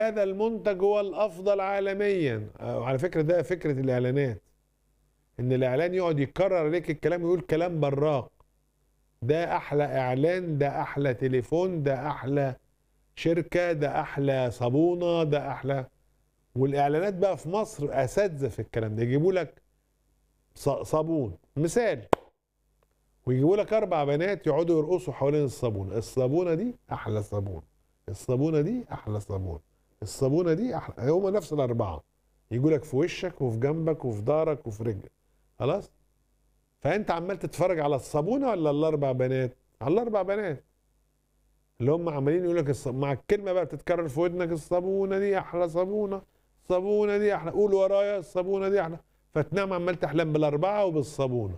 هذا المنتج هو الافضل عالميا وعلى فكره ده فكره الاعلانات ان الاعلان يقعد يكرر عليك الكلام ويقول كلام براق ده احلى اعلان ده احلى تليفون ده احلى شركه ده احلى صابونه ده احلى والاعلانات بقى في مصر اساتذه في الكلام ده يجيبوا لك ص- صابون مثال ويجيبوا لك اربع بنات يقعدوا يرقصوا حوالين الصابونه الصابونه دي احلى صابون الصابونه دي احلى صابون الصابونه دي احلى هما نفس الاربعه يجوا لك في وشك وفي جنبك وفي ظهرك وفي رجلك خلاص فانت عمال تتفرج على الصابونه ولا الاربع بنات على الاربع بنات اللي هم عمالين يقول لك الص... مع الكلمه بقى بتتكرر في ودنك الصابونه دي احلى صابونه الصابونه دي احلى قول ورايا الصابونه دي احلى فتنام عمال تحلم بالاربعه وبالصابونه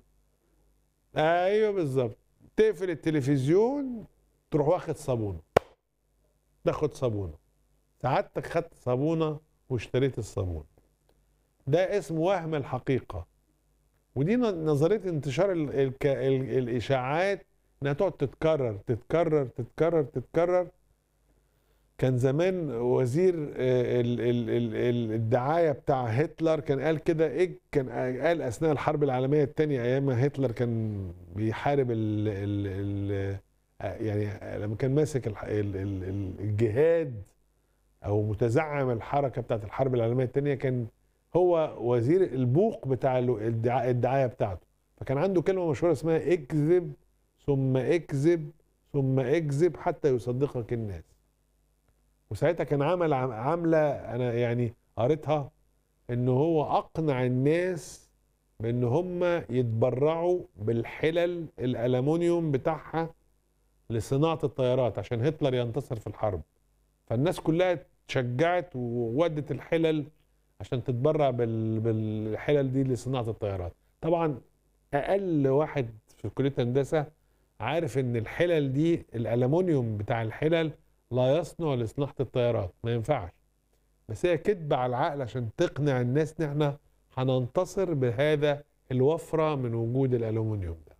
ايوه بالظبط تقفل التلفزيون تروح واخد صابونه تاخد صابونه سعادتك خدت صابونه واشتريت الصابون ده اسمه وهم الحقيقه ودي ن- نظريه انتشار ال ال ال الاشاعات انها تقعد تتكرر تتكرر تتكرر تتكرر كان زمان وزير آه، ال ال ال ال الدعايه بتاع هتلر كان قال كده ايه كان قال اثناء الحرب العالميه الثانيه ايام ما هتلر كان بيحارب ال ال ال آه، يعني لما كان ماسك الح- ال ال ال الجهاد او متزعم الحركه بتاعت الحرب العالميه الثانيه كان هو وزير البوق بتاع ال- الدعا- الدعايه بتاعته فكان عنده كلمه مشهوره اسمها اكذب ثم اكذب ثم اكذب حتى يصدقك الناس وساعتها كان عمل عم- عامله انا يعني قريتها ان هو اقنع الناس بان هم يتبرعوا بالحلل الالومنيوم بتاعها لصناعه الطيارات عشان هتلر ينتصر في الحرب فالناس كلها اتشجعت وودت الحلل عشان تتبرع بال- بالحلل دي لصناعه الطيارات طبعا اقل واحد في كليه هندسه عارف ان الحلل دي الالومنيوم بتاع الحلل لا يصنع لصناعه الطيارات ما ينفعش بس هي كدبه على العقل عشان تقنع الناس ان احنا هننتصر بهذا الوفره من وجود الالومنيوم ده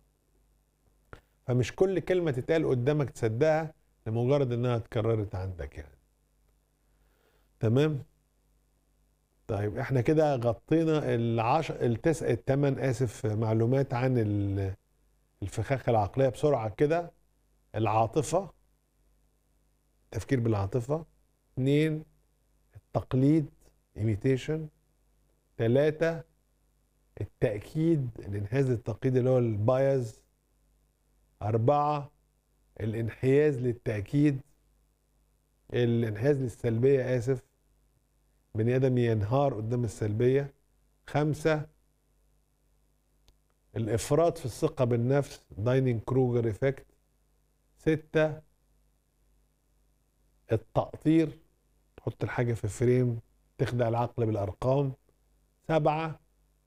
فمش كل كلمه تتقال قدامك تصدقها لمجرد انها اتكررت عندك يعني تمام طيب احنا كده غطينا العش... التسع الثمان اسف معلومات عن ال- الفخاخ العقليه بسرعه كده العاطفه التفكير بالعاطفه اثنين التقليد imitation ثلاثة التأكيد الانحياز للتقليد اللي هو البايز أربعة الانحياز للتأكيد الانحياز للسلبية آسف بني آدم ينهار قدام السلبية خمسة الإفراط في الثقة بالنفس داينين كروجر إفكت ستة التقطير تحط الحاجة في فريم تخدع العقل بالأرقام سبعة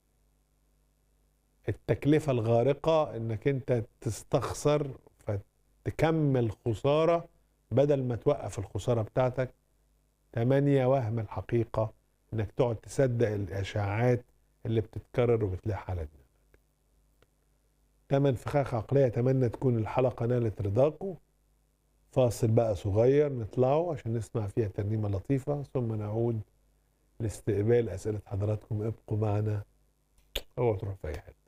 التكلفة الغارقة انك انت تستخسر فتكمل خسارة بدل ما توقف الخسارة بتاعتك تمانية وهم الحقيقة انك تقعد تصدق الاشاعات اللي بتتكرر وبتلاقي على دماغك تمن فخاخ عقلية اتمنى تكون الحلقة نالت رضاكم فاصل بقى صغير نطلعه عشان نسمع فيها ترنيمة لطيفة ثم نعود لاستقبال أسئلة حضراتكم ابقوا معنا اوعوا تروحوا في أي حتة